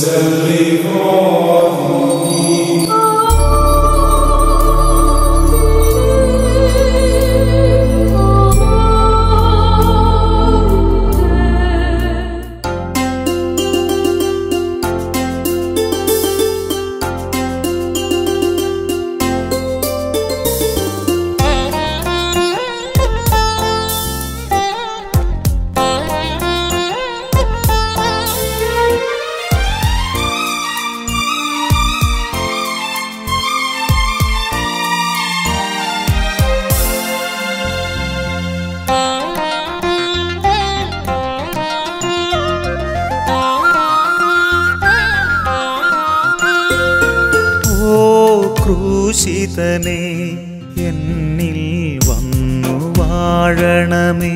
ഓ ക്രൂശിതനെ എന്നിൽ വന്നു വാഴണമേ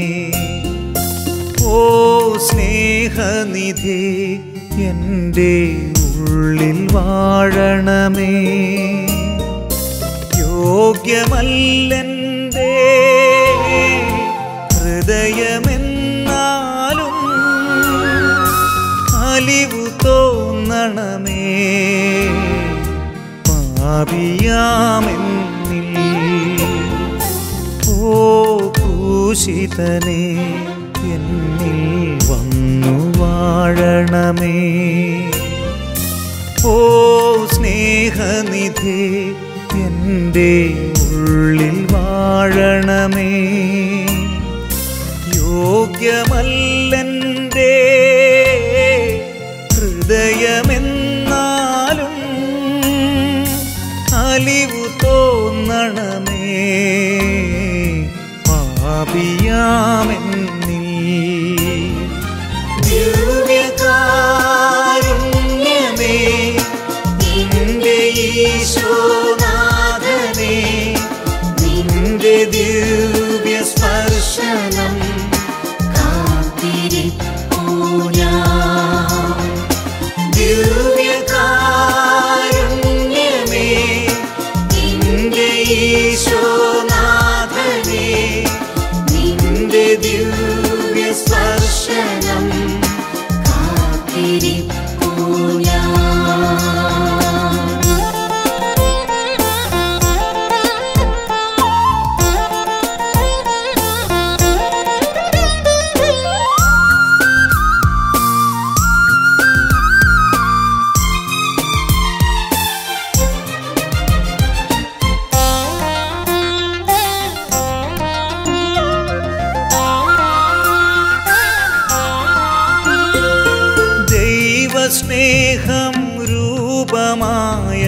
ഓ സ്നേഹനിധി എൻ്റെ ഉള്ളിൽ വാഴണമേ യോഗ്യമല്ലെൻ്റെ ഹൃദയമെന്നാലും അലിവു തോന്നണമേ പാപിയാമെന്നിൽ ഓ ക്രൂശിതനെ എന്നിൽ വന്നു വാഴണമേ ഓ സ്നേഹനിധി എൻ്റെ ഉള്ളിൽ വാഴണമേ യോഗ്യമല്ലെൻ്റെ ഹൃദയമെന്നാലും അലിവു തോന്നണമേ പാപിയാമെന്നിൽ ദിവ്യകാരുണ്യമേ നിന്റെ ഈശോനാഥനെ നിന്റെ ദിവ്യ സ്പർശനം കാത്തിരിപ്പൂ ഞാൻ ദിവ്യകാരുണ്യമേ നിന്റെ ഈശോനാഥനെ നിന്റെ ദിവ്യ സ്പർശനം കാത്തിരിപ്പൂ ഞാൻ ദൈവസ്നേഹം രൂപമായ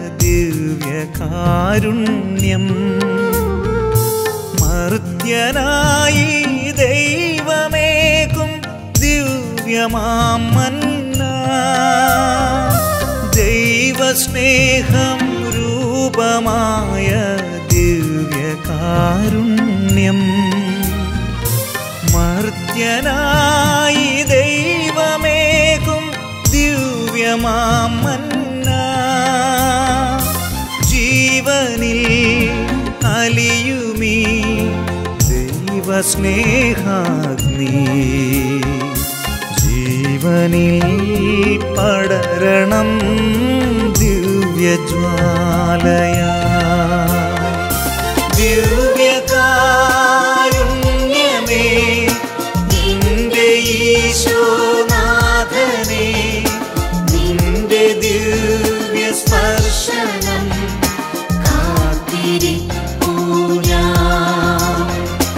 ദിവ്യകാരുണ്യം മർത്യനായി ദൈവമേകും ദിവ്യമാം മന്ന ദൈവസ്നേഹം രൂപമായ ദിവ്യകാരുണ്യം മർത്യനായി ദൈവമേകും ദിവ്യമാമന്ന ജീവനിൽ അലിയുമീ ദൈവസ്നേഹാഗ്നി ജീവനിൽ പടരണം ദിവ്യജ്വാലയാ ദിവ്യകാരുണ്യമേ നിന്റെ ഈശോനാഥനെ നിന്റെ ദിവ്യ സ്പർശനം കാത്തിരിപ്പൂ ഞാൻ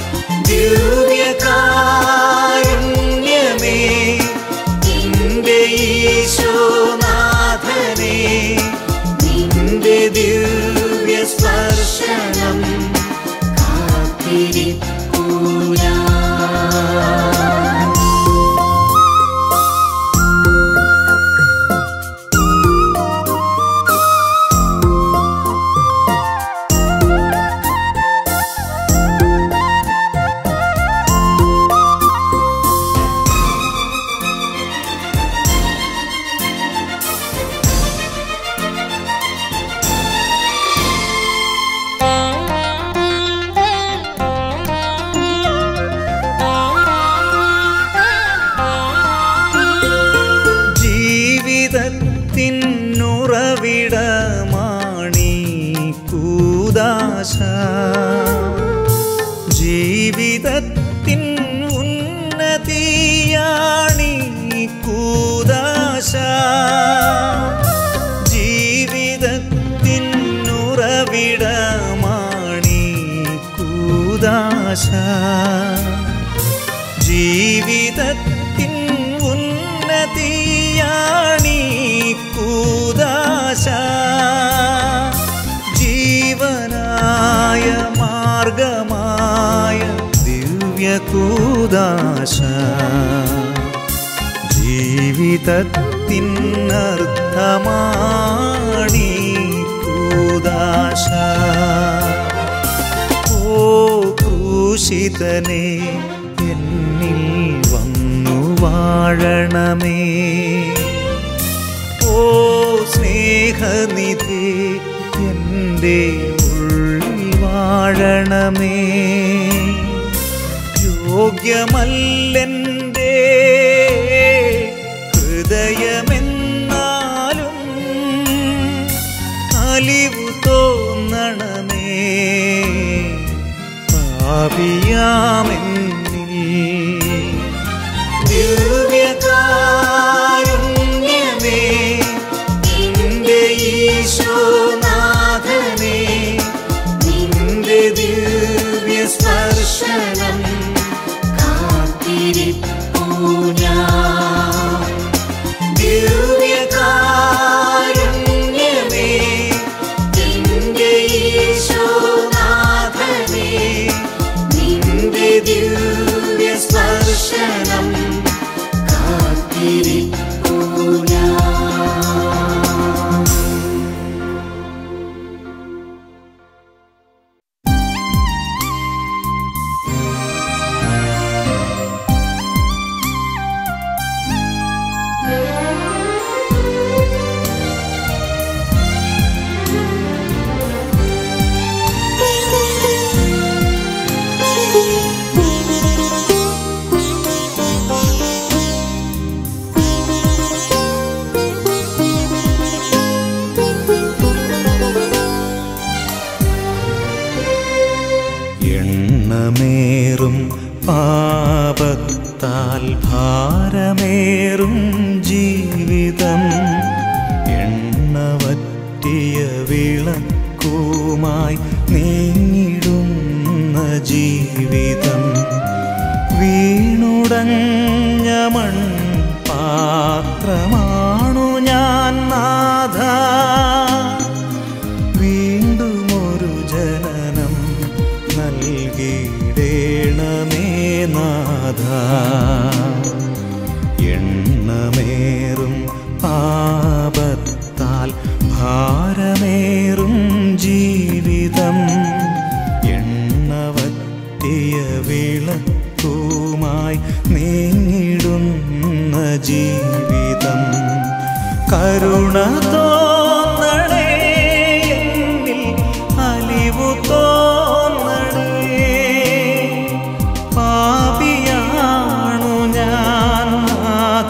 ദിവ്യകാരുണ്യമേ നിന്റെ ഈശോനാഥനെ നിന്റെ ദിവ്യ സ്പർശനം ഉറവിടമാണീ കൂദാശ ജീവിതത്തിൻ ഉന്നതിയാണീ കൂദാശ ജീവിതത്തിൻ ഉറവിടമാണീ കൂദാശ ജീവിതത്തിൻ ഉന്നതിയാണീ കൂദാശ ജീവനായ മാർഗമായ ദിവ്യകൂദാശ ജീവിതത്തിനർത്ഥമാണീ കൂദാശ ഓ ക്രൂശിതനെ എന്നിൽ വന്നു വാഴണമേ ഓ സ്നേഹനിധി എൻ്റെ ഉള്ളിൽ വാഴണമേ യോഗ്യമല്ലെൻ്റെ ഹൃദയമെന്നാലും അലിവു തോന്നണമേ പാപിയാമെന്നിൽ ദിവ്യകാരുണ്യമേ നിന്റെ ഈശോനാഥനെ നിന്റെ ദിവ്യ സ്പർശനം കാത്തിരിപ്പൂ ഞാൻ ദിവ്യകാരുണ്യമേ നിന്റെ ഈശോനാഥനെ നിന്റെ ദിവ്യ സ്പർശനം കാത്തിരിപ്പൂ ഞാൻ എണ്ണമേറും പാപത്താൽ ഭാരമേറും ജീവിതം എണ്ണവറ്റിയ വിളക്കുമായി നീങ്ങിടുന്ന ജീവിതം വീണുടഞ്ഞ മൺ പാത്രമാണു ഞാൻ നാഥ വീണ്ടുമൊരു ജനനം നൽകിയിടേണമേ നാഥ എണ്ണമേറും പാപത്താൽ ഭാരമേറും ജീവിതം എണ്ണവറ്റിയ വിളക്കുമായി നീങ്ങിടുന്ന ജീവിതം കരുണ തോന്നണേ എന്നിൽ അലിവു തോന്നണേ പാപിയാണു ഞാൻ നാഥ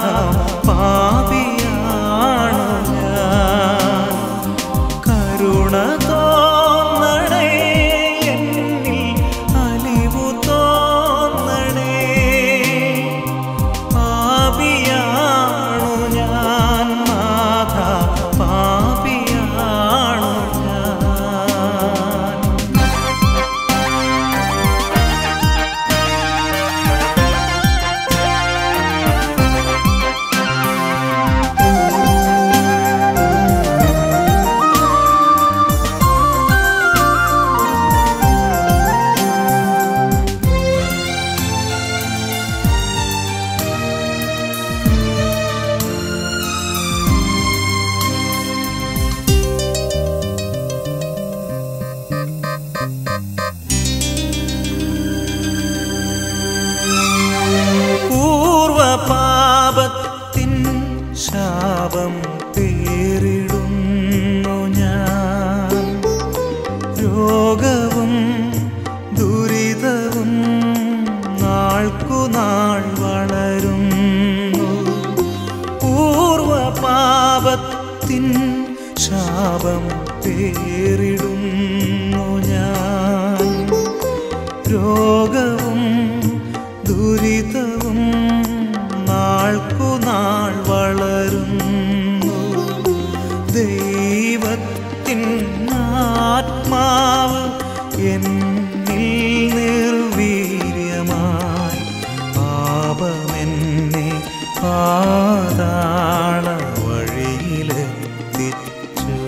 പാപിയാണു ഞാൻ കരുണ തോന്നണേ എന്നിൽ അലിവു തോന്നണേ പാപിയാണു ഞാൻ നാഥ പാപിയാണു ഞാൻ പൂർവപാപത്തിൻ ശാപം പേരിടുന്നു ഞാൻ രോഗവും ദുരിതവും നാൾക്കുനാൾ വളരുന്നു പൂർവപാപത്തിൻ ശാപം പേറിടുന്നു ഞാൻ രോഗവും ദുരിതവും നാൾക്കുനാൾ വളരുന്നു ദൈവത്തിൻ ആത്മാവ് എന്നിൽ നിർവീര്യമായി പാപമെന്നെ പാതാള വഴിയിലെത്തിച്ചു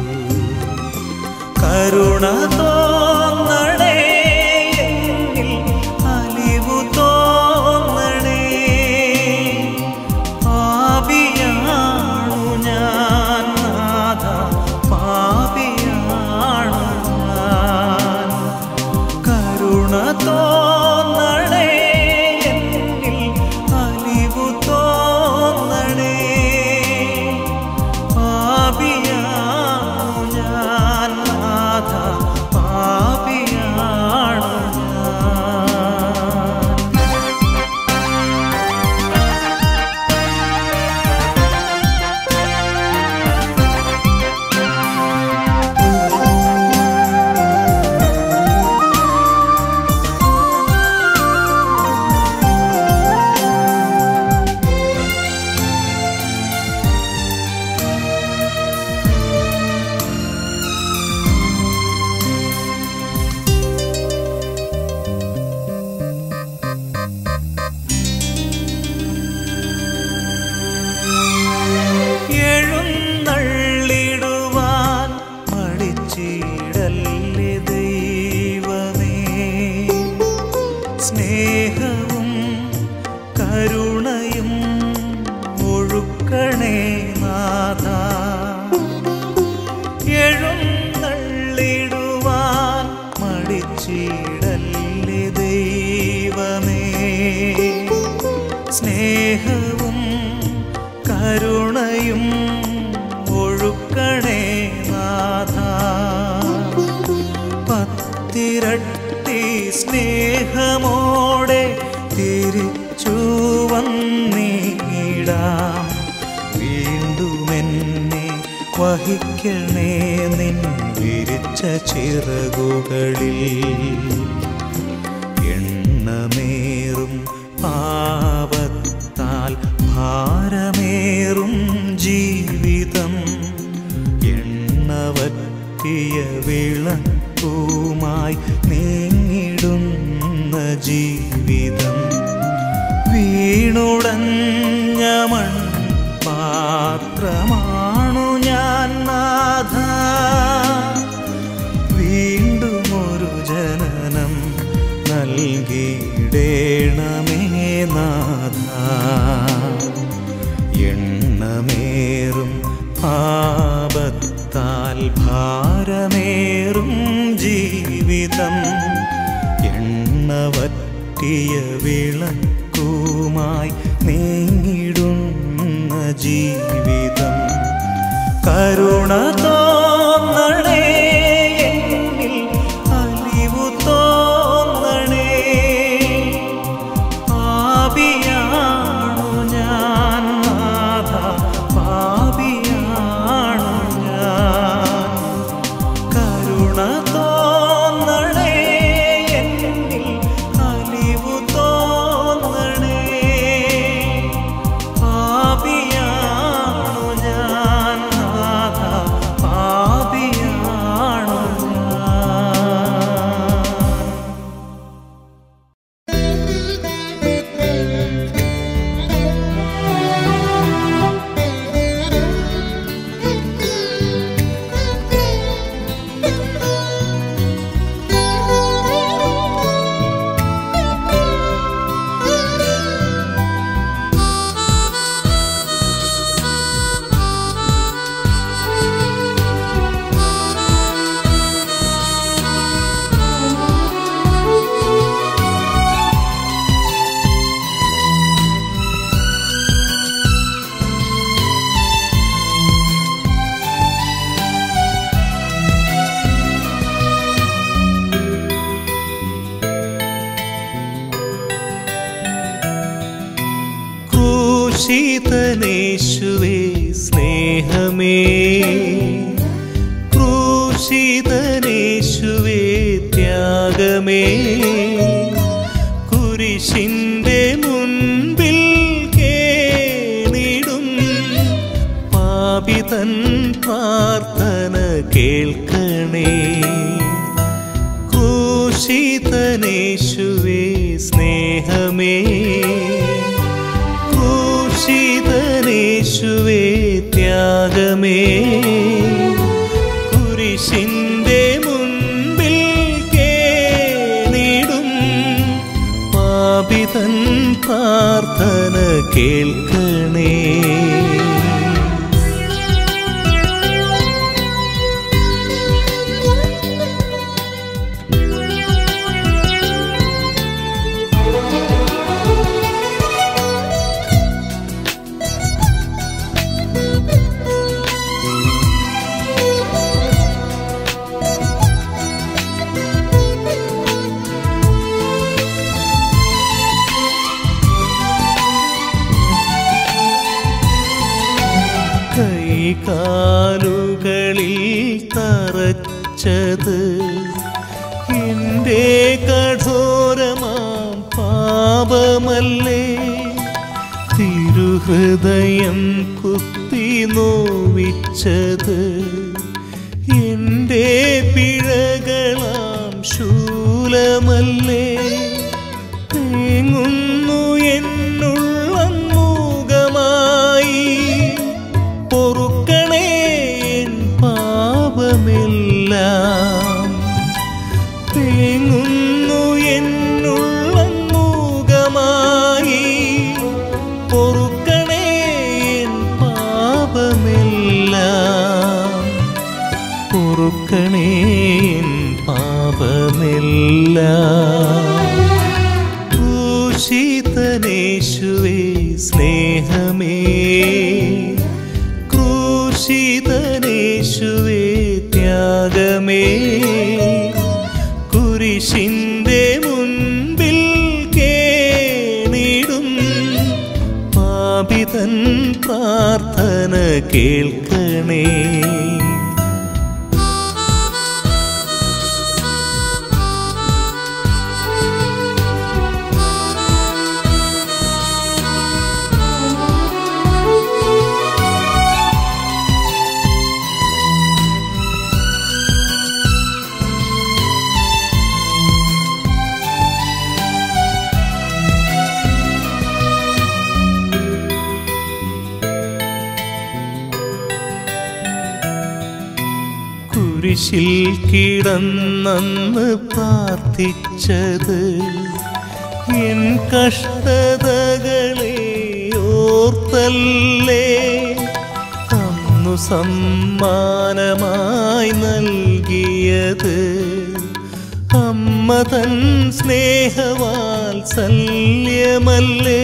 കരുണ തോന്നണേ എന്നിൽ അലിവു തോന്നണേ പാപിയാണു ഞാൻ നാഥ പാപിയാണു ഞാൻ കരുണ തോന്നണേ എന്നിൽ അലിവു തോന്നണേ പാപിയാണു ഞാൻ നാഥ പാപിയാണു ഞാൻ എഴുന്നള്ളിടുവാൻ മടിച്ചിടല്ലേ ദൈവമേ സ്നേഹവും കരുണയും ഒഴുക്കണേ നാഥ എഴുന്നള്ളിടുവാൻ മടിച്ചിടല്ലേ ദൈവമേ സ്നേഹവും കരുണയും ഒഴുക്കണേ നാഥ പത്തിരട്ടി സ്നേഹമോടെ തിരിച്ചു വന്നിടാം വീണ്ടുമെന്നെ വഹിക്കണേ നിൻ വിരിച്ച ചിറകുകളിൽ എണ്ണമേറും പാപത്താൽ ഭാരമേറും ജീവിതം എണ്ണവറ്റിയ വിളക്കുമായി നീങ്ങിടുന്ന ജീവിതം വീണുടഞ്ഞ മൺ പാത്രമാണു ഞാൻ നാഥ വീണ്ടും ഒരു ജനനം നൽകിയിടേണമേ നാഥ എണ്ണമേറും പാപത്താൽ ഭാരമേറും ജീവിതം എണ്ണവറ്റിയ വിളക്കുമായി നീങ്ങിടുന്ന ജീവിതം കരുണ തോന്നണേ എന്നിൽ അലിവു തോന്നണേ പാപിയാണു ഞാൻ നാഥ പാപിയാണു ഞാൻ കരുണ തോന്നണേ എന്നിൽ അലിവു തോന്നണേ പാപിയാണു ഞാൻ നാഥ പാപിയാണു ഞാൻ ക്രൂശിതനേശുവേ സ്നേഹമേ ക്രൂശിതനേശുവേ ത്യാഗമേ കുരിശിൻ്റെ മുൻപിൽ കേണിടും പാപിതൻ പ്രാർത്ഥന കേൾക്കണേ ക്രൂശിതനേശുവേ സ്നേഹമേ ക്രൂശിതനേശുവേ ത്യാഗമേ കുരിശിൻ്റെ മുൻപിൽ കേണിടും പാപിതൻ പ്രാർത്ഥന കേൾക്കണേ കൈകാലുകളിൽ തറച്ചത് എൻ്റെ കഠോരമാം പാപമല്ലേ തിരുഹൃദയം കുത്തി നോവിച്ചത് എൻ്റെ പിഴകളാം ശൂലമല്ലേ തേങ്ങുന്നു എന്നുള്ളം മൂകമായി പൊറുക്കണേ എൻ പാപമെല്ലാം തേങ്ങുന്നു എന്നുള്ളം മൂകമായി പൊറുക്കണേ എൻ പാപമെല്ലാം പൊറുക്കണേ എൻ പാപമെല്ലാം ക്രൂശിതനേശുവേ സ്നേഹമേ ക്രൂശിതനേശുവേ ത്യാഗമേ കുരിശിൻ്റെ മുൻപിൽ കേണിടും പാപിതൻ പ്രാർത്ഥന കേൾക്കണേ കുരിശിൽ കിടന്നന്ന് പ്രാർത്ഥിച്ചത് എൻ കഷ്ടതകളെ ഓർത്തല്ലേ അന്നു സമ്മാനമായി നൽകിയത് അമ്മ തൻ സ്നേഹവാത്സല്യമല്ലേ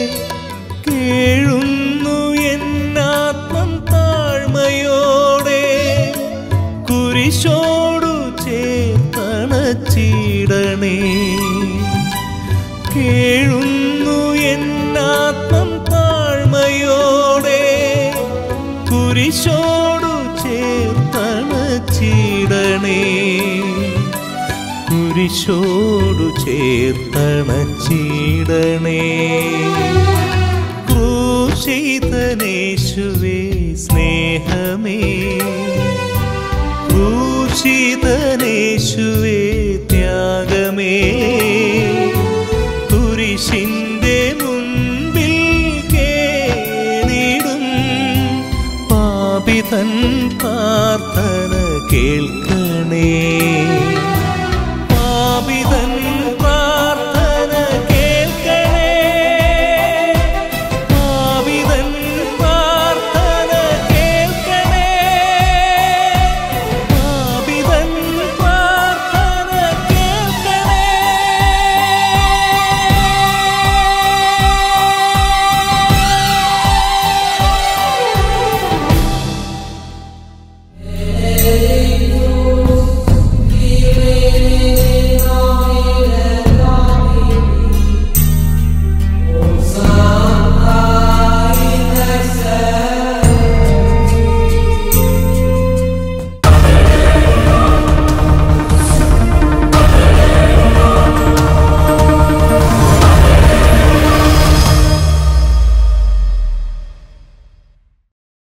കേഴുന്നു എന്നാത്മം താഴ്മയോടെ കുരിശോടു ചേർത്തണച്ചിടണേ കേഴുന്നു എന്നാത്മം താഴ്മയോടെ കുരിശോടു ചേർത്തണച്ചിടണേ കുരിശോടു ചേർത്തണച്ചിടണേ ക്രൂശിതനേശുവേ സ്നേഹമേ ക്രൂശിതനേശുവേ ത്യാഗമേ കുരിശിൻ